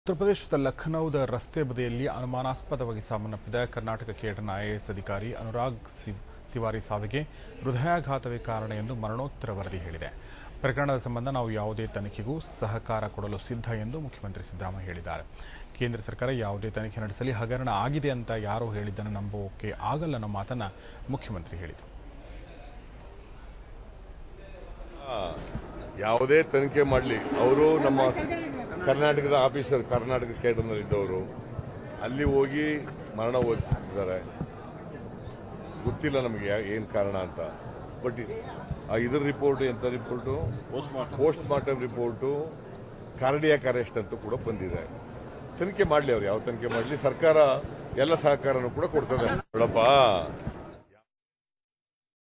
ಉತ್ತರ ಪ್ರದೇಶದ ಲಖನೌದ ರಸ್ತೆ ಬದಿಯಲ್ಲಿ ಅನುಮಾನಾಸ್ಪದವಾಗಿ ಸಾವನ್ನಪ್ಪಿದ ಕರ್ನಾಟಕ ಕೇಡರ್ನ ಐಎಎಸ್ ಅಧಿಕಾರಿ ಅನುರಾಗ್ ಸಿ ತಿವಾರಿ ಸಾವಿಗೆ ಹೃದಯಾಘಾತವೇ ಕಾರಣ ಎಂದು ಮರಣೋತ್ತರ ವರದಿ ಹೇಳಿದೆ ಪ್ರಕರಣದ ಸಂಬಂಧ ನಾವು ಯಾವುದೇ ತನಿಖೆಗೂ ಸಹಕಾರ ಕೊಡಲು ಸಿದ್ಧ ಎಂದು ಮುಖ್ಯಮಂತ್ರಿ ಸಿದ್ದರಾಮಯ್ಯ ಹೇಳಿದ್ದಾರೆ ಕೇಂದ್ರ ಸರ್ಕಾರ ಯಾವುದೇ ತನಿಖೆ ನಡೆಸಲಿ ಹಗರಣ ಆಗಿದೆ ಅಂತ ಯಾರೋ ಹೇಳಿದ್ದನ್ನು ನಂಬೋಕೆ ಆಗಲ್ಲ ಅನ್ನೋ ಮಾತನ್ನ ಮುಖ್ಯಮಂತ್ರಿ ಹೇಳಿದರು ಯಾವುದೇ ತನಿಖೆ ಮಾಡಲಿ ಅವರು ನಮ್ಮ ಕರ್ನಾಟಕದ ಆಫೀಸರ್ ಕರ್ನಾಟಕ ಕೇಡರ್ನಲ್ಲಿದ್ದವರು ಅಲ್ಲಿ ಹೋಗಿ ಮರಣ ಹೊಂದಿದ್ದಾರೆ ಗೊತ್ತಿಲ್ಲ ನಮಗೆ ಏನು ಕಾರಣ ಅಂತ ಬಟ್ ಆ ಇದ್ರ ರಿಪೋರ್ಟ್ ಎಂಥ report postmortem report cardiac arrest ಅಂತ ಕೂಡ ಬಂದಿದೆ ತನಿಖೆ ಮಾಡಲಿ ಅವ್ರು ಯಾವ ತನಿಖೆ ಮಾಡಲಿ ಸರ್ಕಾರ ಎಲ್ಲ ಸಹಕಾರನೂ ಕೂಡ ಕೊಡ್ತದೆ ನೋಡಪ್ಪ